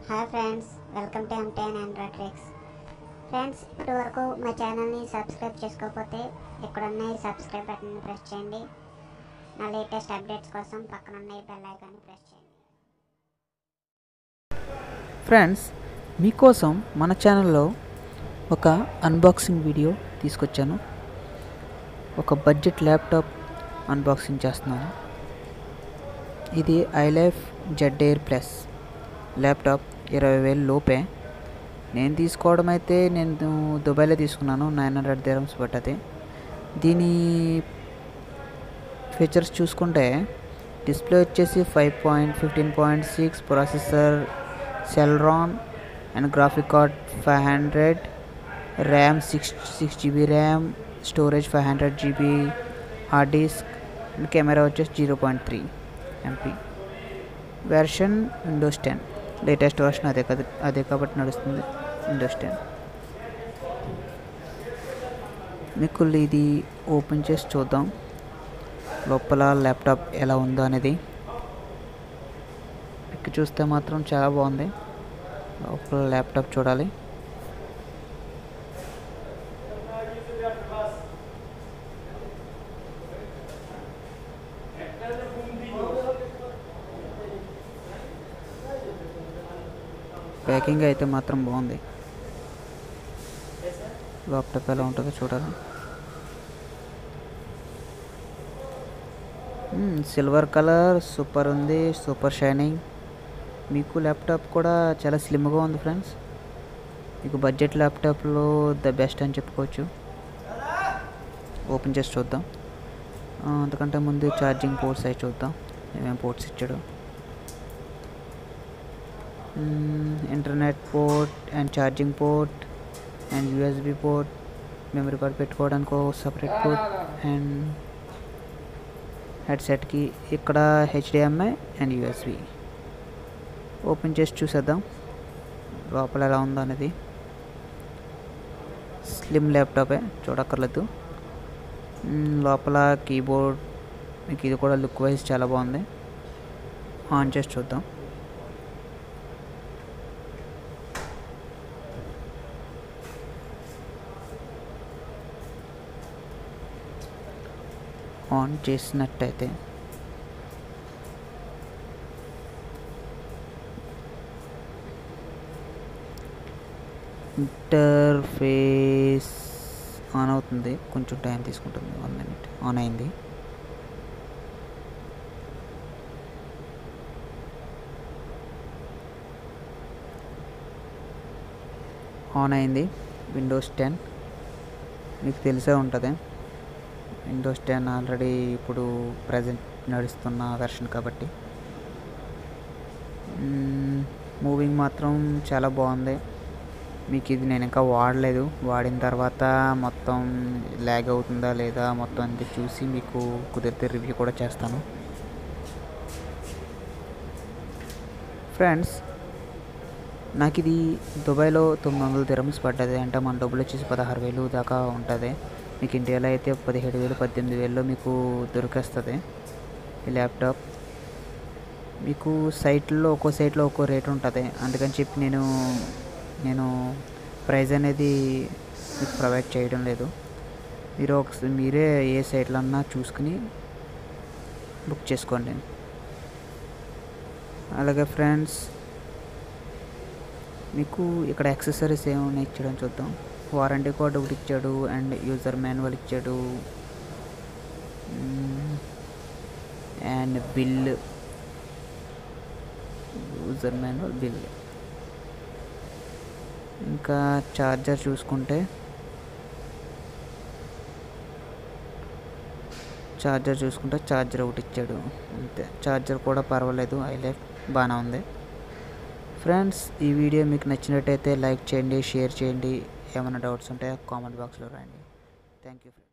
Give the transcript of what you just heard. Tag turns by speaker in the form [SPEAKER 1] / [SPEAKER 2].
[SPEAKER 1] hi friends welcome to ఎంటైన్ Android tricks friends ఇప్పటి వరకు మా ఛానల్ని సబ్స్క్రైబ్ చేసుకోకపోతే ఇక్కడున్న ఈ సబ్స్క్రైబ్ బటన్ని ప్రెస్ చేయండి నా లేటెస్ట్ అప్డేట్స్ కోసం పక్కన ఉన్న ఈ బెల్ ఐకాన్ని ప్రెస్ చేయండి
[SPEAKER 2] ఫ్రెండ్స్ మీకోసం మన ఛానల్లో ఒక అన్బాక్సింగ్ వీడియో తీసుకొచ్చాను ఒక బడ్జెట్ ల్యాప్టాప్ అన్బాక్సింగ్ చేస్తున్నాను ఇది iLife Z air plus laptop ఇరవై వేలు లోపే నేను తీసుకోవడం అయితే నేను దుబాయ్లో తీసుకున్నాను నైన్ హండ్రెడ్ దిరమ్స్ పట్టది దీని ఫీచర్స్ చూసుకుంటే డిస్ప్లే వచ్చేసి five point fifteen point six processor Celeron and graphic card five hundred RAM six six GB RAM storage five hundred GB hard disk and camera వచ్చేసి zero point three MP version Windows ten latest version అదే కదా అదే కాబట్టి నడుస్తుంది Windows ten మీకు ఇది open చేసి చూద్దాం లోపల ల్యాప్టాప్ ఎలా ఉందో అనేది పిక్ చూస్తే మాత్రం చాలా బాగుంది లోపల ల్యాప్టాప్ చూడాలి ప్యాకింగ్ అయితే మాత్రం బాగుంది ల్యాప్టాప్ ఎలా ఉంటుందో చూడాలి సిల్వర్ కలర్ సూపర్ ఉంది సూపర్ షైనింగ్ మీకు ల్యాప్టాప్ కూడా చాలా స్లిమ్గా ఉంది ఫ్రెండ్స్ మీకు బడ్జెట్ ల్యాప్టాప్లో ద బెస్ట్ అని చెప్పుకోవచ్చు ఓపెన్ చేసి చూద్దాం ఆ, అంతకంటే ముందు ఛార్జింగ్ పోర్ట్స్ అవి చూద్దాం ఏమేమి పోర్ట్స్ ఇచ్చాడు internet port and charging port and USB port memory card పెట్టుకోవడానికి ఒక సపరేట్ పోర్ట్ అండ్ హెడ్సెట్కి ఇక్కడ హెచ్డిఎంఐ అండ్ యూఎస్బి ఓపెన్ చేసి చూసేద్దాం లోపల ఎలా ఉందో అనేది స్లిమ్ ల్యాప్టాపే చూడక్కర్లేదు మ్మ్, లోపల కీబోర్డ్ మీకు ఇది కూడా లుక్ వైజ్ చాలా బాగుంది ఆన్ చేసి చూద్దాం ఆన్ చేసినట్టయితే ఇంటర్ఫేస్ ఆన్ అవుతుంది కొంచెం టైం తీసుకుంటుంది వన్ మినిట్ ఆన్ అయింది ఆన్ అయింది విండోస్ టెన్ మీకు తెలిసే ఉంటుంది విండోస్ టెన్ ఆల్రెడీ ఇప్పుడు ప్రజెంట్ నడుస్తున్న వెర్షన్ కాబట్టి మూవింగ్ మాత్రం చాలా బాగుంది మీకు ఇది నేను ఇంకా వాడలేదు వాడిన తర్వాత మొత్తం ల్యాగ్ అవుతుందా లేదా మొత్తం అంతా చూసి మీకు కుదిరితే రివ్యూ కూడా చేస్తాను ఫ్రెండ్స్ నాకు ఇది దుబాయ్లో తొమ్మిది వందల దిరమ్స్ పడ్డది అంటే మన డబ్బులు వచ్చేసి పదహారు వేలు దాకా ఉంటుంది మీకు ఇండియాలో అయితే పదిహేడు వేలు పద్దెనిమిది వేలలో మీకు దొరికేస్తుంది ఈ ల్యాప్టాప్ మీకు సైట్లో ఒక్కో సైట్లో ఒక్కో రేట్ ఉంటుంది అందుకని చెప్పి నేను నేను ప్రైస్ అనేది మీకు ప్రొవైడ్ చేయడం లేదు మీరు ఒక మీరే ఏ సైట్లో అన్నా చూసుకుని బుక్ చేసుకోండి అలాగే ఫ్రెండ్స్ మీకు ఇక్కడ యాక్సెసరీస్ ఏమైనా ఇచ్చడం చూద్దాం వారంటీ కార్డు ఒకటి ఇచ్చాడు అండ్ యూజర్ మాన్యువల్ ఇచ్చాడు and bill user manual bill ఇంకా ఛార్జర్ చూసుకుంటే ఛార్జర్ చూసుకుంటే ఛార్జర్ ఒకటి ఇచ్చాడు అంతే ఛార్జర్ కూడా పర్వాలేదు హైలైట్ బాగానే ఉంది ఫ్రెండ్స్ ఈ వీడియో మీకు నచ్చినట్టయితే లైక్ చేయండి షేర్ చేయండి ఏమైనా డౌట్స్ ఉంటే కామెంట్ బాక్స్లో రాయండి థ్యాంక్ యూ